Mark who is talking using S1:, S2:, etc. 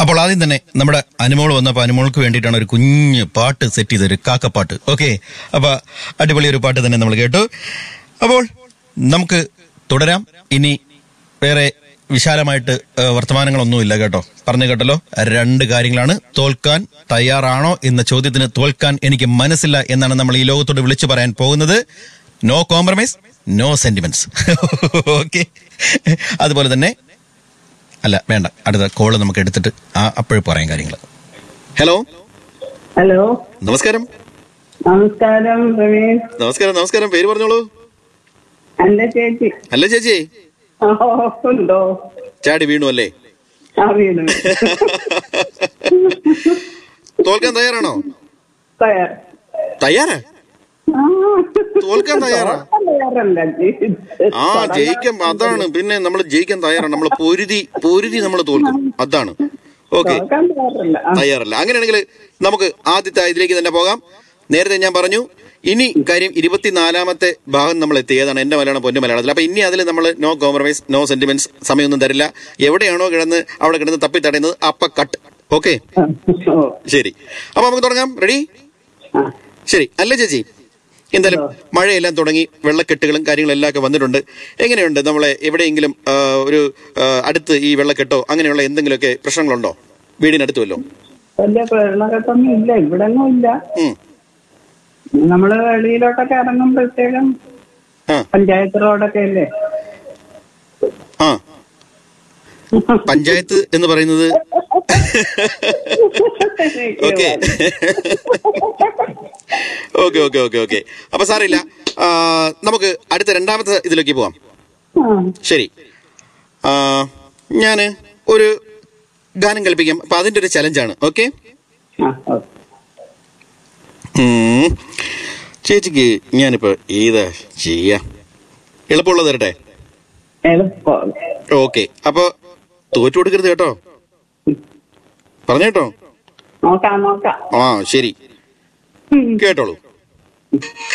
S1: അപ്പോൾ ആദ്യം തന്നെ നമ്മുടെ അനുമോൾ വന്നപ്പോൾ അനുമോൾക്ക് വേണ്ടിയിട്ടാണ് ഒരു കുഞ്ഞ് പാട്ട് സെറ്റ് ചെയ്തത് ഒരു കാക്കപ്പാട്ട് ഓക്കെ അപ്പൊ അടിപൊളി ഒരു പാട്ട് തന്നെ നമ്മൾ കേട്ടു അപ്പോൾ നമുക്ക് തുടരാം ഇനി വേറെ വിശാലമായിട്ട് ഏഹ്, വർത്തമാനങ്ങളൊന്നുമില്ല കേട്ടോ പറഞ്ഞു കേട്ടല്ലോ രണ്ട് കാര്യങ്ങളാണ് തോൽക്കാൻ തയ്യാറാണോ എന്ന ചോദ്യത്തിന് തോൽക്കാൻ എനിക്ക് മനസ്സില്ല എന്നാണ് നമ്മൾ ഈ ലോകത്തോട് വിളിച്ചു പറയാൻ പോകുന്നത് no compromise no sentiments okay അതുപോലെ തന്നെ അല്ല വേണ്ട അടുത്ത കോള് നമുക്ക് എടുത്തിട്ട് ആ അപ്പോഴും പറയാം കാര്യങ്ങൾ ഹലോ
S2: ഹലോ
S1: നമസ്കാരം
S2: നമസ്കാരം പ്രവീൺ
S1: നമസ്കാരം നമസ്കാരം പേര് പറഞ്ഞോളൂ
S2: എന്റെ ചേച്ചി
S1: അല്ല ചേച്ചി
S2: ആ, ഉണ്ടോ
S1: ചാടി വീണു അല്ലേ
S2: ആ വീട്
S1: തോൽക്കാൻ തയ്യാറാണോ
S2: തയ്യാർ
S1: തയ്യാറാ
S2: ആ.
S1: തോൽക്കാൻ തയ്യാറാ?
S2: തോൽക്കാൻ തയ്യാറല്ല ജയിച്ച്
S1: ആ ജയിക്കാൻ അതാണ് പിന്നെ നമ്മൾ ജയിക്കാൻ തയ്യാറാണ് നമ്മൾ പൊരുതി പൊരുതി നമ്മൾ തോൽക്കും അതാണ് ഓക്കെ
S2: തോൽക്കാൻ തയ്യാറല്ല ആ.
S1: തയ്യാറല്ല അങ്ങനെയാണെങ്കിൽ നമുക്ക് ആദ്യത്തെ ഇതിലേക്ക് തന്നെ പോകാം നേരത്തെ ഞാൻ പറഞ്ഞു ഇനി കാര്യം ഇരുപത്തിനാലാമത്തെ ഭാഗം നമ്മൾ എത്തി ഏതാണ് എന്റെ മലയാളം പൊന്നു മലയാളത്തിൽ അപ്പൊ ഇനി അതിൽ നമ്മൾ നോ കോംപ്രമൈസ് നോ സെന്റിമെന്റ്സ് സമയമൊന്നും തരില്ല എവിടെയാണോ കിടന്ന് അവിടെ കിടന്ന് തപ്പി തടയുന്നത് അപ്പ കട്ട് ഓക്കെ
S2: ഓ
S1: ശരി അപ്പൊ നമുക്ക് തുടങ്ങാം റെഡി
S2: ആ.
S1: ശരി അല്ല ചേച്ചി എന്തായാലും മഴയെല്ലാം തുടങ്ങി വെള്ളക്കെട്ടുകളും കാര്യങ്ങളും എല്ലാം ഒക്കെ വന്നിട്ടുണ്ട് എങ്ങനെയുണ്ട് നമ്മളെ എവിടെയെങ്കിലും ആ, ഒരു ആ, അടുത്ത് ഈ വെള്ളക്കെട്ടോ അങ്ങനെയുള്ള എന്തെങ്കിലുമൊക്കെ പ്രശ്നങ്ങളുണ്ടോ വീടിനടുത്ത് വല്ലോ
S2: വലിയ വെള്ളക്കെട്ടൊന്നും ഇല്ല ഇവിടെങ്ങും ഇല്ല
S1: ഉം.
S2: നമ്മള് വെളിയിലോട്ടൊക്കെ ഇറങ്ങുമ്പോഴത്തേക്കും
S1: ആ
S2: പഞ്ചായത്ത് റോഡൊക്കെ അല്ലേ
S1: ആ പഞ്ചായത്ത് എന്ന് പറയുന്നത് okay okay okay okay okay അപ്പൊ സാറില്ല ആ, നമുക്ക് അടുത്ത രണ്ടാമത്തെ ഇതിലേക്ക് പോവാം
S2: ആ.
S1: ശരി ആ, ഞാന് ഒരു ഗാനം കളിപ്പിക്കാം അപ്പൊ അതിന്റെ ഒരു ചലഞ്ചാണ് ഓക്കെ
S2: ആ, ഓ.
S1: ചേച്ചിക്ക് ഞാനിപ്പോ ഏതാ ചെയ്യാ എളുപ്പമുള്ളത് തരട്ടെ
S2: എളുപ്പം
S1: ഓക്കെ അപ്പൊ തോറ്റു കൊടുക്കരുത് കേട്ടോ പറഞ്ഞേട്ടോ
S2: നോക്കാം നോക്കാം
S1: ആ ശരി
S2: ഉം.
S1: കേട്ടോളൂ